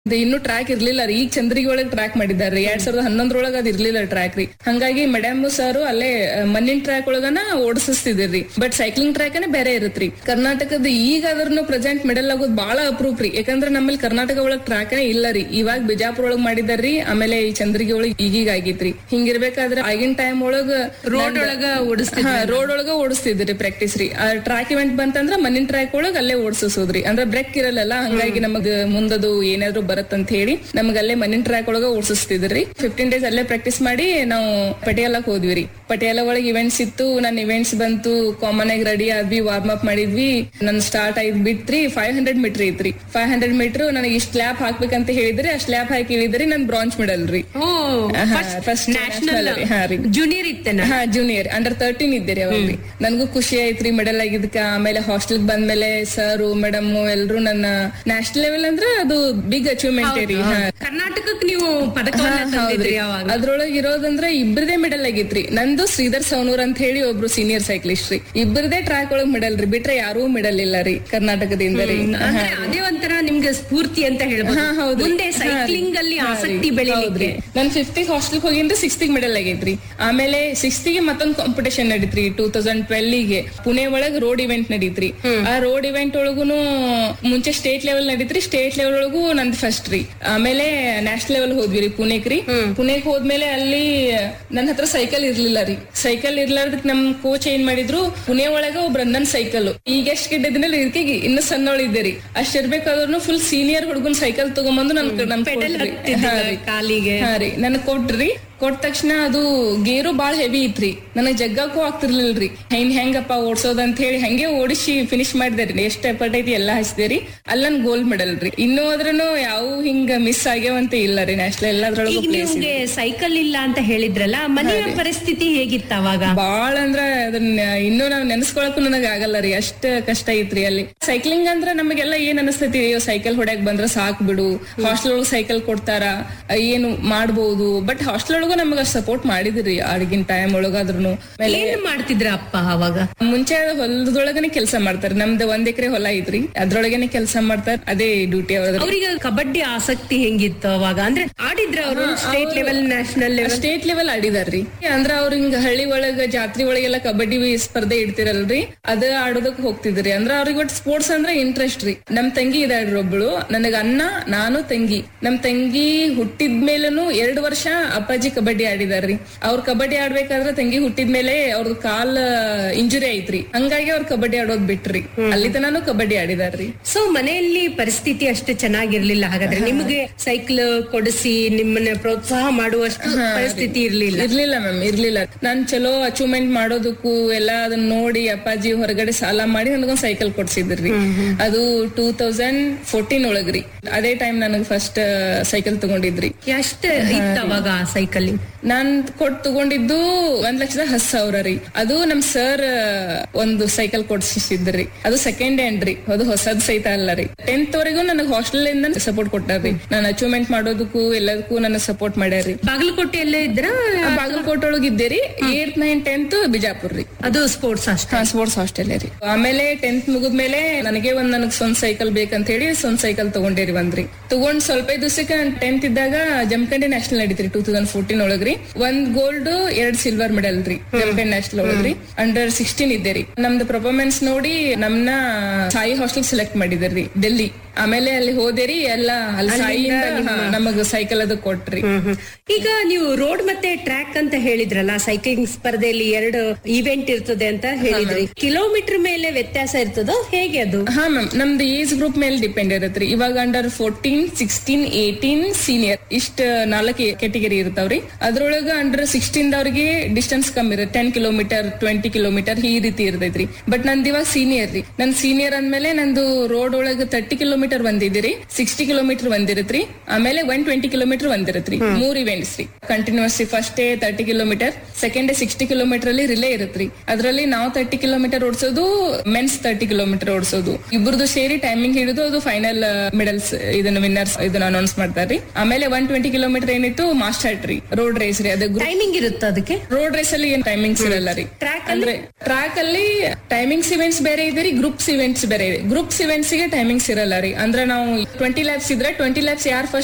ಇದು ಇನ್ನು ಟ್ರ್ಯಾಕ್ ಇರ್ಲಿಲ್ಲ ರೀ ಈಗ ಚಂದ್ರಿಗೆ ಒಳಗ್ ಟ್ರ್ಯಾಕ್ ಮಾಡಿದಾರ್ರಿ ಎರಡ್ ಸಾವಿರದ ಹನ್ನೊಂದ್ರೊಳಗ ಅದ್ ಇರ್ಲಿಲ್ಲ ಟ್ರ್ಯಾಕ್ ರೀ ಹಂಗಾಗಿ ಮೇಡಮ್ ಸರ್ ಅಲ್ಲೇ ಆ, ಮಣ್ಣಿನ ಟ್ರ್ಯಾಕ್ ಒಳಗನ ಓಡಿಸ್ತಿದ್ರಿ ಬಟ್ ಸೈಕ್ಲಿಂಗ್ ಟ್ರ್ಯಾಕ್ ಬೇರೆ ಇರುತ್ರಿ ಕರ್ನಾಟಕದ ಈಗ ಅದ್ರನ್ನು ಪ್ರೆಸೆಂಟ್ ಮೆಡಲ್ ಆಗೋದು ಬಹಳ ಅಪ್ರೂಪ್ ರೀ ಯಾಕಂದ್ರ ನಮ್ಮಲ್ಲಿ ಕರ್ನಾಟಕ ಒಳಗ್ ಟ್ರ್ಯಾಕ್ ಇಲ್ಲ ರೀ ಇವಾಗ ಬಿಜಾಪುರ ಒಳಗ್ ಮಾಡಿದಾರ್ರಿ ಆಮೇಲೆ ಈ ಚಂದ್ರಿಗೆ ಒಳಗ್ ಈಗೀಗ ಆಗೈತ್ರಿ ಹಿಂಗಿರ್ಬೇಕಾದ್ರೆ ಆಗಿನ ಟೈಮ್ ಒಳಗ ರೋಡ್ ಒಳಗ ಓಡಿಸ್ತಿದ್ರು ರೋಡ್ ಒಳಗ ಓಡಿಸ್ತಿದ್ರಿ ಪ್ರಾಕ್ಟೀಸ್ ರೀ ಟ್ರ್ಯಾಕ್ ಇವೆಂಟ್ ಬಂತಂದ್ರ ಮಣ್ಣಿನ ಟ್ರ್ಯಾಕ್ ಒಳಗ ಅಲ್ಲೇ ಓಡಿಸೋದ್ರಿ ಅಂದ್ರೆ ಬ್ರೇಕ್ ಇರಲ್ಲ ಹಂಗಾಗಿ ನಮಗ್ ಮುಂದದು ಏನಾದ್ರು ಬರತ್ತಂತ ಹೇಳಿ ನಮಗ್ ಅಲ್ಲೇ ಮಣ್ಣಿನ ಟ್ರ್ಯಾಕ್ ಒಳಗ ಓಡಿಸ್ತಿದ್ರಿ ಫಿಫ್ಟೀನ್ ಡೇಸ್ ಅಲ್ಲೇ ಪ್ರಾಕ್ಟೀಸ್ ಮಾಡಿ ನಾವು ಪಟಿಯಾಲಕ್ ಹೋದ್ವಿ ರೀ ಪಟಿಯಾಲ ಒಳಗ್ ಇವೆಂಟ್ಸ್ ಇತ್ತು ನನ್ ಇವೆಂಟ್ಸ್ ಬಂತು ಕಾಮನ್ ಆಗಿ ರೆಡಿ ಆದ್ವಿ ವಾರ್ಮ್ ಅಪ್ ಮಾಡಿದ್ವಿ ನನ್ ಸ್ಟಾರ್ಟ್ ಆಯ್ತು ಬಿಟ್ರಿ ಫೈವ್ ಹಂಡ್ರೆಡ್ ಮೀಟರ್ ಐತ್ರಿ ಫೈವ್ ಹಂಡ್ರೆಡ್ ಮೀಟರ್ ನನಗೆ ಇಷ್ಟ ಲ್ಯಾಪ್ ಹಾಕ್ಬೇಕಂತ ಹೇಳಿದ್ರಿ ಆ ಸ್ಲ್ಯಾಪ್ ಹಾಕಿ ಇಳಿದ್ರಿ ನನ್ ಬ್ರಾಂಚ್ ಮೆಡಲ್ ರೀ ಓ ಫಸ್ಟ್ ನ್ಯಾಷನಲ್ ಹಾ ರೀ ಜೂನಿಯರ್ ಇತ್ತೇನ ಹಾ ಜೂನಿಯರ್ ಅಂಡರ್ ತರ್ಟೀನ್ ಇದ್ದೀರಿ ಅವಾಗ ನನ್ಗೂ ಖುಷಿ ಆಯ್ತ್ರಿ ಮೆಡಲ್ ಆಗಿದ್ಕ ಆಮೇಲೆ ಹಾಸ್ಟೆಲ್ ಬಂದ್ಮೇಲೆ ಸರ್ ಮೇಡಮ್ ಎಲ್ರು ನನ್ನ ನ್ಯಾಷನಲ್ ಲೆವೆಲ್ ಅಂದ್ರೆ ಅದು ಬಿಗ್ ಅಚೀವ್ಮೆಂಟ್ ರೀ ಹಾ ಕರ್ನಾಟಕಕ್ಕೆ ನೀವು ಪದಕವನ್ನ ತಂದಿದ್ರಿ ಅವಾಗ ಅದ್ರೊಳಗ ಇರೋದಂದ್ರ ಇಬ್ಬರದೇ ಮೆಡಲ್ ಆಗಿತ್ರಿ ನಂದು ಶ್ರೀಧರ್ ಸೌನೂರ್ ಅಂತ ಹೇಳಿ ಒಬ್ರು ಸೀನಿಯರ್ ಸೈಕ್ಲಿಸ್ಟ್ ರೀ ಇಬ್ಬರದೇ ಟ್ರ್ಯಾಕ್ ಒಳಗ್ ಮೆಡಲ್ ರೀ ಬಿಟ್ರೆ ಯಾರೂ ಮೆಡಲ್ ಇಲ್ಲ ರೀ ಕರ್ನಾಟಕದಿಂದ ರೀ ಅಂದ್ರೆ ಅದೇ ಒಂಥರ ನಿಮ್ಗೆ ಸ್ಫೂರ್ತಿ ಅಂತ ಹೇಳ್ಬೋದು ಹಾ, ಹೌದು. ಮುಂದೆ ಹಾ, ಸೈಕ್ಲಿಂಗ್ ಅಲ್ಲಿ ಹಾ, ರೀ. ಆಸಕ್ತಿ ಬೆಳಿಲಿಕ್ಕೆ ಹೌದ್ರಿ. ನಾನ್ ಫಿಫ್ತ್ ಹಾಸ್ಟೆಲ್ ಹೋಗಿಂದ ಸಿಕ್ಸ್ತ್ ಮೆಡಲ್ ಆಗೈತ್ರಿ ಆಮೇಲೆ ಸಿಕ್ಸ್ತ್ ಗೆ ಮತ್ತೊಂದ್ ಕಾಂಪಿಟೇಷನ್ ನಡೀತ್ರಿ ಟೂ ತೌಸಂಡ್ ಟ್ವೆಲ್ ಗೆ ಪುಣೆ ಒಳಗ್ ರೋಡ್ ಇವೆಂಟ್ ನಡೀತ್ರಿ ಆ ರೋಡ್ ಇವೆಂಟ್ ಒಳಗುನು ಮುಂಚೆ ಸ್ಟೇಟ್ ಲೆವೆಲ್ ನಡೀತ್ರಿ ಸ್ಟೇಟ್ ಲೆವೆಲ್ ಒಳಗೂ ನಂದ್ ಫಸ್ಟ್ ರೀ ಆಮೇಲೆ ನ್ಯಾಷನಲ್ ಲೆವೆಲ್ ಹೋದ್ವಿ ರೀ ಪುಣೆಗ್ ರೀ ಪುಣೆಗ್ ಹೋದ್ಮೇಲೆ ಅಲ್ಲಿ ನನ್ನ ಹತ್ರ ಸೈಕಲ್ ಇರ್ಲಿಲ್ಲ ರೀ ಸೈಕಲ್ ಇರ್ಲಾರ್ದಕ್ ನಮ್ ಕೋಚ್ ಏನ್ ಮಾಡಿದ್ರು ಪುಣೆ ಒಳಗ ಒಬ್ರ ನನ್ ಸೈಕಲ್ ಈಗ ಎಷ್ಟ್ ಗಿಡ್ಡದಿನಲ್ಲಿ ಇದಕ್ಕೆ ಇನ್ನು ಸಣ್ಣವಳಿದ್ದೆ ರೀ ಅಷ್ಟ್ ಇರ್ಬೇಕಾದ್ರೂ ಫುಲ್ ಸೀನಿಯರ್ ಹುಡುಗನ್ ಸೈಕಲ್ ತಗೊಂಬಂದು ನನ್ ನನ್ ಪೆಡಲ್ ಕೊಟ್ರಿ. ಹತ್ತಿದ್ದಿಲ್ಲ ಹಾ ರೀ. ಕಾಲಿಗೆ ಹಾ ರೀ ನನಗ್ ಕೊಟ್ರಿ ಕೊಟ್ಟ ತಕ್ಷಣ ಅದು ಗೇರು ಬಾಳ ಹೆವಿ ಇತ್ರಿ ನನಗ್ ಜಗ್ಗಕ್ಕೂ ಆಗ್ತಿರ್ಲಿಲ್ರಿ ಹೆಂಗ್ ಹೆಂಗಪ್ಪ ಓಡ್ಸೋದ್ ಅಂತ ಹೇಳಿ ಹಂಗೆ ಓಡಿಸಿ ಫಿನಿಶ್ ಮಾಡಿದೆ ರೀ ಎಷ್ಟ್ ಎಫರ್ಟ್ ಐತಿ ಎಲ್ಲಾ ಹಚ್ಚಿದೆ ರೀ ಅಲ್ಲಿ ನನ್ ಗೋಲ್ಡ್ ಮೆಡಲ್ ರೀ ಇನ್ನೂ ಅದ್ರನು ಯಾವ ಹಿಂಗ ಮಿಸ್ ಆಗ್ಯಾವಂತ ಇಲ್ಲ ರೀ ನ್ಯಾಷನಲ್ ಎಲ್ಲದ್ರೊಳಗೂ ಈಗ ಪ್ಲೇಸ್ ನಿಮ್ಗೆ ಸೈಕಲ್ ಇಲ್ಲ ಅಂತ ಹೇಳಿದ್ರಲ್ಲ ಮನೆಯ ಪರಿಸ್ಥಿತಿ ಹೇಗಿತ್ತು ಅವಾಗ ಬಾಳ ಅಂದ್ರ ಅದನ್ನ ಇನ್ನೂ ನಾವ್ ನೆನೆಸ್ಕೊಳಕ್ಕೂ ನನಗ ಆಗಲ್ಲ ರೀ ಅಷ್ಟ ಕಷ್ಟ ಐತ್ರಿ ಅಲ್ಲಿ ಸೈಕ್ಲಿಂಗ್ ಅಂದ್ರ ನಮಗೆಲ್ಲ ಏನ್ ಅನಸ್ತೈತಿ ಅಯ್ಯೋ ಸೈಕಲ್ ಹೊಡ್ಯಾಕ್ ಬಂದ್ರ ಸಾಕ್ ಬಿಡು ಹಾಸ್ಟೆಲ್ ಒಳಗ್ ಸೈಕಲ್ ಕೊಡ್ತಾರ ಏನು ಮಾಡ್ಬೋದು ಬಟ್ ಹಾಸ್ಟೆಲ್ ಒಳಗೂ ನಮಗ ಸಪೋರ್ಟ್ ಮಾಡಿದ್ರಿ ಆಗಿನ ಟೈಮ್ ಒಳಗಾದ್ರೂ ಏನ್ ಮಾಡ್ತಿದ್ರ ಅಪ್ಪ ಅವಾಗ ಮುಂಚೆ ಹೊಲದೊಳಗನೆ ಕೆಲಸ ಮಾಡ್ತಾರೆ ನಮ್ದು ಒಂದ್ ಎಕರೆ ಹೊಲ ಐತ್ರಿ ಅದ್ರೊಳಗನೆ ಕೆಲಸ ಮಾಡ್ತಾರ ಅದೇ ಡ್ಯೂಟಿ ಅವ್ರದ್ದು ಅವ್ರಿಗೆ ಕಬಡ್ಡಿ ಆಸಕ್ತಿ ಹೆಂಗಿತ್ತು ಅವಾಗ ಅಂದ್ರೆ ಆಡಿದ್ರ ಅವರು state level national level state level ಆಡಿದಾರ್ರಿ ಅಂದ್ರ ಅವ್ರ ಹಿಂಗ ಹಳ್ಳಿ ಒಳಗ ಜಾತ್ರೆ ಒಳಗೆಲ್ಲ ಕಬಡ್ಡಿ ಸ್ಪರ್ಧೆ ಇಡ್ತಿರಲ್ರಿ ಅದ ಆಡೋದಕ್ ಹೋಗ್ತಿದ್ರಿ ಅಂದ್ರ ಅವ್ರಿಗೆ ಒಟ್ಟು ಸ್ಪೋರ್ಟ್ಸ್ ಅಂದ್ರ ಇಂಟ್ರೆಸ್ಟ್ ರೀ ನಮ್ ತಂಗಿ ಇದಾಳ್ರಿ ಒಬ್ಳು ನನಗ ಅಣ್ಣ ನಾನು ತಂಗಿ ನಮ್ ತಂಗಿ ಹುಟ್ಟಿದ್ಮೇಲೂ ಎರಡು ವರ್ಷ ಅಪ್ಪಾಜಿ ಕಬಡ್ಡಿ ಆಡಿದಾರ್ರಿ ಅವ್ರ ಕಬಡ್ಡಿ ಆಡ್ಬೇಕಾದ್ರೆ ತಂಗಿ ಹುಟ್ಟಿದ್ಮೇಲೆ ಅವ್ರದ್ ಕಾಲ್ ಇಂಜುರಿ ಐತ್ರಿ ಹಂಗಾಗಿ ಅವ್ರ ಕಬಡ್ಡಿ ಆಡೋದ್ ಬಿಟ್ರಿ ಅಲ್ಲಿ ತನಾನು ಕಬಡ್ಡಿ ಆಡಿದಾರ್ರಿ ಸೊ ಮನೆಯಲ್ಲಿ ಪರಿಸ್ಥಿತಿ ಅಷ್ಟು ಚೆನ್ನಾಗಿರ್ಲಿಲ್ಲ ಹಾಗಾದ್ರೆ ನಿಮಗೆ ಸೈಕಲ್ ಕೊಡಿಸಿ ನಿಮ್ಮನ್ನ ಪ್ರೋತ್ಸಾಹ ಮಾಡುವಷ್ಟು ಪರಿಸ್ಥಿತಿ ಇರ್ಲಿಲ್ಲ ಇರ್ಲಿಲ್ಲ ಮ್ಯಾಮ್ ಇರ್ಲಿಲ್ಲ ನಾನ್ ಚಲೋ ಅಚೀವ್ಮೆಂಟ್ ಮಾಡೋದಕ್ಕೂ ಎಲ್ಲ ಅದನ್ನ ನೋಡಿ ಅಪ್ಪಾಜಿ ಹೊರಗಡೆ ಸಾಲ ಮಾಡಿ ನನಗೊಂದ್ ಸೈಕಲ್ ಕೊಡ್ಸಿದ್ರಿ ಅದು ಟೂ ತೌಸಂಡ್ ಫೋರ್ಟೀನ್ ಒಳಗ್ರಿ ಅದೇ ಟೈಮ್ ನನಗ್ ಫಸ್ಟ್ ಸೈಕಲ್ ತಗೊಂಡಿದ್ರಿ ಎಷ್ಟ ಇತ್ತು ಅವಾಗ ಸೈಕಲ್ ನಾನ್ ಕೊಟ್ ತಗೊಂಡಿದ್ದು ಒಂದ್ ಲಕ್ಷದ ಹತ್ತು ಸಾವಿರ ರೀ ಅದು ನಮ್ ಸರ್ ಒಂದು ಸೈಕಲ್ ಕೊಡ್ಸಿದ್ರಿ ಅದು ಸೆಕೆಂಡ್ ಹ್ಯಾಂಡ್ ರೀ ಅದು ಹೊಸದ್ ಸಹಿತ ಅಲ್ಲ ರೀ ಟೆಂತ್ ವರೆಗೂ ನನಗ್ ಹಾಸ್ಟೆಲ್ ಇಂದ ಸಪೋರ್ಟ್ ಕೊಟ್ಟಾರ್ರಿ ನಾನು ಅಚೀವ್ಮೆಂಟ್ ಮಾಡೋದಕ್ಕೂ ಎಲ್ಲದಕ್ಕೂ ನನಗ್ ಸಪೋರ್ಟ್ ಮಾಡ್ಯಾರ್ರಿ ಬಾಗಲಕೋಟೆಯಲ್ಲೇ ಇದ್ರ ಬಾಗಲಕೋಟೆ ಒಳಗ್ ಇದ್ದೆ ರೀ ಏಟ್ ನೈನ್ ಟೆಂತ್ ಬಿಜಾಪುರ್ ರೀ ಅದು ಸ್ಪೋರ್ಟ್ಸ್ ಅಷ್ಟೇ ಹಾ ಸ್ಪೋರ್ಟ್ಸ್ ಹಾಸ್ಟೆಲ್ ರೀ ಆಮೇಲೆ ಟೆಂತ್ ಮುಗಿದ್ಮೇಲೆ ನನಗೆ ಒಂದ್ ನನಗ್ ಸ್ವಂತ ಸೈಕಲ್ ಬೇಕಂತ ಹೇಳಿ ಸ್ವಂತ ಸೈಕಲ್ ತಗೊಂಡೇರಿ ಒಂದ್ರಿ ತಗೊಂಡ್ ಸ್ವಲ್ಪ ದಿವಸಕ್ಕೆ ಟೆಂತ್ ಇದ್ದಾಗ ಜಮಖಂಡಿ ನ್ಯಾಷನಲ್ ನಡೀತ್ರಿ ಟೂ ತೌಸಂಡ್ ಫೋರ್ಟೀನ್ ಒಳಗ್ರಿ ಒಂದ್ ಗೋಲ್ಡ್ ಎರಡ್ ಸಿಲ್ವರ್ ಮೆಡಲ್ ರೀ ಜಮಖಂಡಿ ನ್ಯಾಷನಲ್ ಒಳಗ್ರಿ ಅಂಡರ್ ಸಿಕ್ಸ್ಟೀನ್ ಇದ್ದೆ ರೀ ನಮ್ದು ಪರ್ಫಾರ್ಮೆನ್ಸ್ ನೋಡಿ ನಮ್ನ ಸಾಯಿ ಹಾಸ್ಟೆಲ್ ಸೆಲೆಕ್ಟ್ ಮಾಡಿದ್ರಿ ಡೆಲ್ಲಿ ಆಮೇಲೆ ಅಲ್ಲಿ ಹೋದೇರಿ ಎಲ್ಲ ಅಲ್ಲಿ ಸಾಯಿಯಿಂದ ಹಾ, ನಮಗ್ ಸೈಕಲ್ ಅದು ಕೊಟ್ರಿ ಈಗ ನೀವು ರೋಡ್ ಮತ್ತೆ ಟ್ರ್ಯಾಕ್ ಅಂತ ಹೇಳಿದ್ರಲ್ಲ ಸೈಕ್ಲಿಂಗ್ ಸ್ಪರ್ಧೆಯಲ್ಲಿ ಎರಡು ಇವೆಂಟ್ ಇರ್ತದೆ ಅಂತ ಹೇಳಿದ್ರಿ ಕಿಲೋಮೀಟರ್ ಮೇಲೆ ವ್ಯತ್ಯಾಸ ಇರ್ತದೋ ಹೇಗೆ ಅದು ಹಾ ಮ್ಯಾಮ್ ನಮ್ದು ಏಜ್ ಗ್ರೂಪ್ ಮೇಲೆ ಡಿಪೆಂಡ್ ಇರತ್ರಿ ಇವಾಗ under fourteen sixteen eighteen senior ಇಷ್ಟ ನಾಲ್ಕು ಕೆಟಗರಿ ಇರ್ತಾವ್ರಿ ಅದ್ರೊಳಗ ಅಂಡರ್ ಸಿಕ್ಸ್ಟೀನ್ ದವ್ರಿಗೆ ಡಿಸ್ಟೆನ್ಸ್ ಕಮ್ಮಿ ಇರುತ್ತೆ ಟೆನ್ ಕಿಲೋಮೀಟರ್ ಟ್ವೆಂಟಿ ಕಿಲೋಮೀಟರ್ ಈ ರೀತಿ ಇರ್ತೈತ್ರಿ ಬಟ್ ನಂದು ಇವಾಗ ಸೀನಿಯರ್ ರೀ ನನ್ ಸೀನಿಯರ್ ಅಂದ್ಮೇಲೆ ನಂದು ರೋಡ್ ಒಳಗ ತರ್ಟಿ ಕಿಲೋಮೀಟರ್ ಬಂದಿದ್ದೀರಿ ಸಿಕ್ಸ್ಟಿ ಕಿಲೋಮೀಟರ್ ಬಂದಿರತ್ರಿ ಆಮೇಲೆ ಒನ್ ಟ್ವೆಂಟಿ ಕಿಲೋಮೀಟರ್ ಬಂದಿರತ್ರಿ ಮೂರ್ ಇವೆಂಟ್ಸ್ ರೀ continues first day thirty kilometre second day sixty kilometre ಅಲ್ಲಿ ರಿಲೇ ಇರತ್ರಿ ಅದ್ರಲ್ಲಿ ನಾವು ತರ್ಟಿ ಕಿಲೋಮೀಟರ್ ಓಡಿಸೋದು ಮೆನ್ಸ್ ತರ್ಟಿ ಕಿಲೋಮೀಟರ್ ಓಡಿಸೋದು ಇಬ್ಬರದು ಸೇರಿ ಟೈಮಿಂಗ್ ಹಿಡಿದು ಅದು ಫೈನಲ್ ಮೆಡಲ್ಸ್ ಇದನ್ನ ವಿನ್ನರ್ಸ್ ಇದನ್ನ ಅನೌನ್ಸ್ ಮಾಡ್ತಾರ್ರಿ ಆಮೇಲೆ ಒನ್ ಟ್ವೆಂಟಿ ಕಿಲೋಮೀಟರ್ ಏನಿತ್ತು ಮಾಸ್ಟರ್ ಟ್ರೀ ರೋಡ್ ರೇಸ್ ರೀ ಅದು ಟೈಮಿಂಗ್ ಇರುತ್ತೆ ಅದಕ್ಕೆ ರೋಡ್ ರೇಸ್ ಅಲ್ಲಿ ಏನ್ ಟೈಮಿಂಗ್ಸ್ ಇರಲ್ಲ ರೀ Track ಅಂದ್ರೆ ಟ್ರ್ಯಾಕ್ ಅಲ್ಲಿ ಟೈಮಿಂಗ್ಸ್ ಇವೆಂಟ್ಸ್ ಬೇರೆ ಇದೆ ರೀ ಗ್ರೂಪ್ಸ್ ಇವೆಂಟ್ಸ್ ಬೇರೆ ಇದೆ ಗ್ರೂಪ್ಸ್ ಇವೆಂಟ್ಸ್ ಗೆ ಟೈಮಿಂಗ್ಸ್ ಇರಲ್ಲ ರೀ ಅಂದ್ರೆ ನಾವು ಟ್ವೆಂಟಿ ಲ್ಯಾಬ್ಸ್ ಇದ್ರೆ ಟ್ವೆಂಟಿ ಲ್ಯಾಬ್ಸ್ ಯಾರು ಫಸ್ಟ್